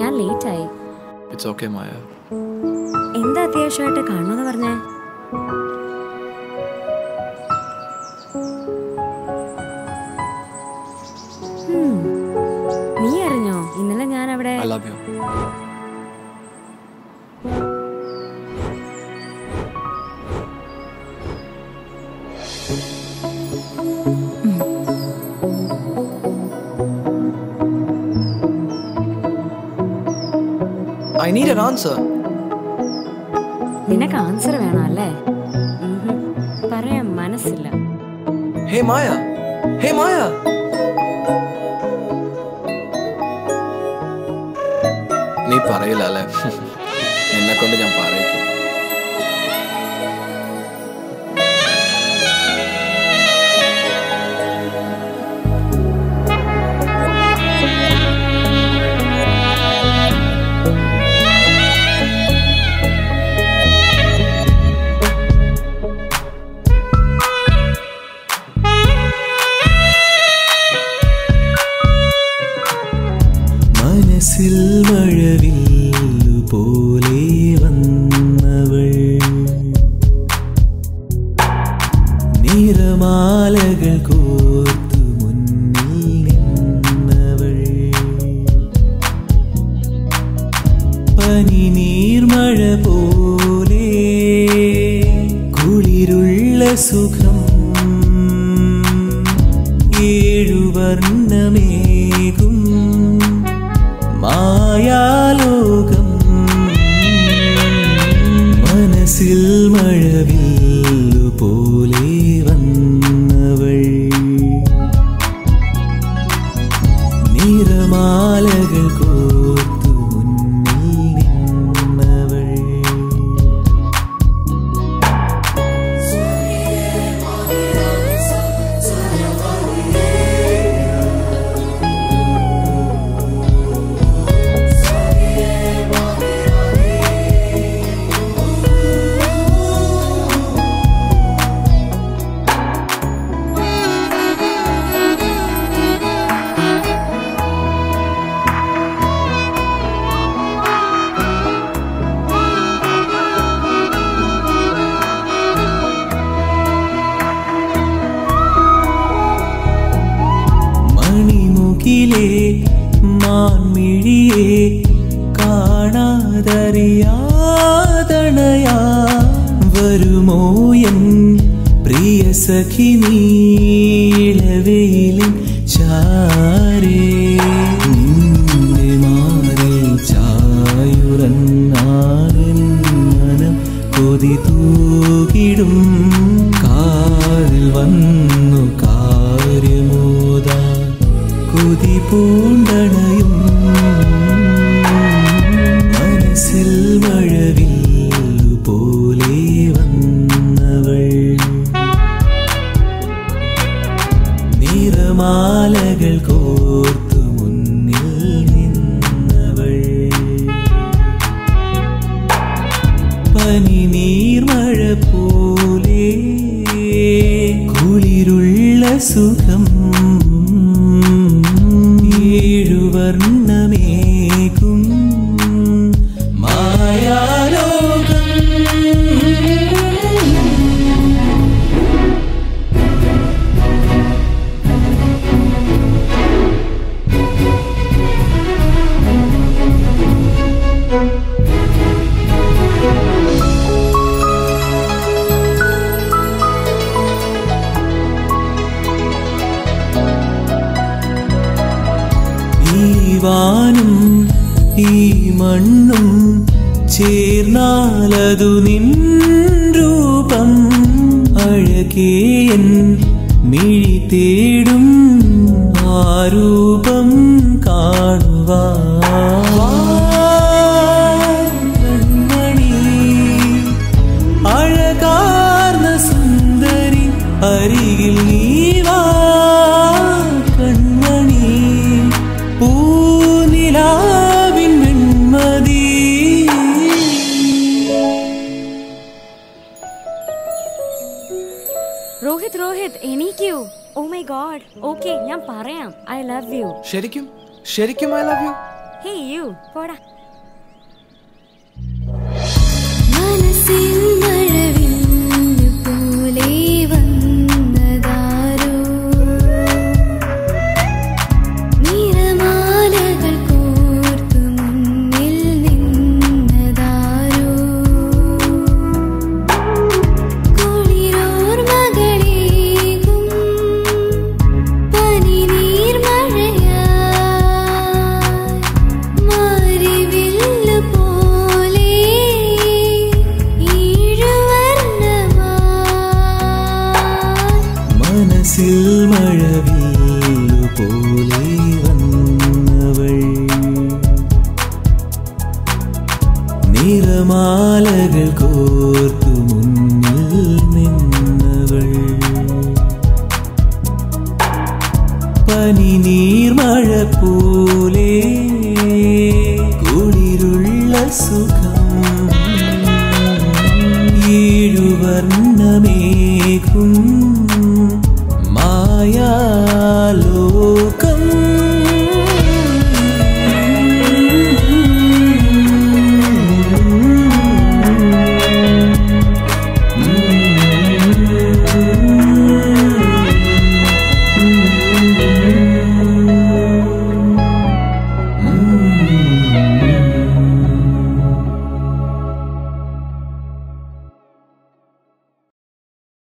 ഞാൻ ലേറ്റ് ആയി it's okay മായ എന്താ അത്യാവശ്യമായിട്ട് കാണുമെന്ന് പറഞ്ഞേ ഉം. നീ അറിഞ്ഞോ ഇന്നലെ ഞാൻ അവിടെ I love you I need an answer നിനക്ക് ആൻസർ വേണം അല്ലേ ഉഹും. പറയാൻ മനസ്സില്ല ഹേ മായ ഹേ മായ നീ പറയില്ല അല്ലേ നിന്നെ കൊണ്ട് ഞാൻ പറയിക്കും മനസ്സിൽ മഴവില്ലു പോലെ വന്നവൾ നിറമാലകൾ കോർത്തു മുന്നിൽ നിന്നവൾ പനി നീർമഴ പോലെ കുളിരുള്ള സുഖം ഏഴുവർണ്ണമേകും മായാലോകം മനസ്സിൽ മഴവില്ലു പോലെ വന്നവൾ നിറമാലകൾ കോർത്തു മുന്നിൽ നിന്നവൾ മണിമുകിലേ മാൻമിഴിയെ കാണാതറിയാതണയാ വരുമോ എൻ പ്രിയ സഖി നീളവെയിലിൻ ചാരേ നിന്റെ മാറിൽ ചായുറങ്ങാനൻ മനം കൊതി തൂകിടും കാറിൽ വന്നു കാര്യമോതാൻ കൊതി പൂണ്ടണയും മനസ്സിൽ മഴവില്ലു പോലെ വന്നവൾ നിറമാലകൾ കോർത്തു മുന്നിൽ നിന്നവൾ പനി നീർമഴ പോലെ കുളിരുള്ള സുഖം ഏഴുവർണ്ണമേകും മായാലോകം ഈ വാനും ഈ മണ്ണും ചേർന്നാലതു നിൻ രൂപം അഴകേയൻ മിഴി തേടും ആ രൂപം കാണുവാ കൺമണി അഴകാർന്ന സുന്ദരി അരികിൽ നീ വാ കൺമണി പൂനിലാവിൻ വെൺമതി രോഹിത് രോഹിത് എണീക്കൂ ഓ മൈ ഗോഡ് ഓക്കെ ഞാൻ പറയാം ഐ ലവ് യു ശരിക്കും ശരിക്കും I love you hey you പോടാ മനസ്സിൽ മഴവില്ല് പോലെ വന്നതാരോ നിറമാലകൾ കോർത്തു മുന്നിൽ നിന്നതാരോ കുളിരോർമകളേകും പനിനീർ മഴയായി മാരിവില്ല് പോലെ ഈഴുവർണ്ണമായി മനസ്സിൽ മഴവില്ലു പോലെ വന്നവൾ നിറമാലകൾ കോർത്തു മുന്നിൽ നിന്നവൾ പനിനീർ മഴ പോലെ കുളിരുള്ള സുഖം ഏഴുവർണ്ണമേകും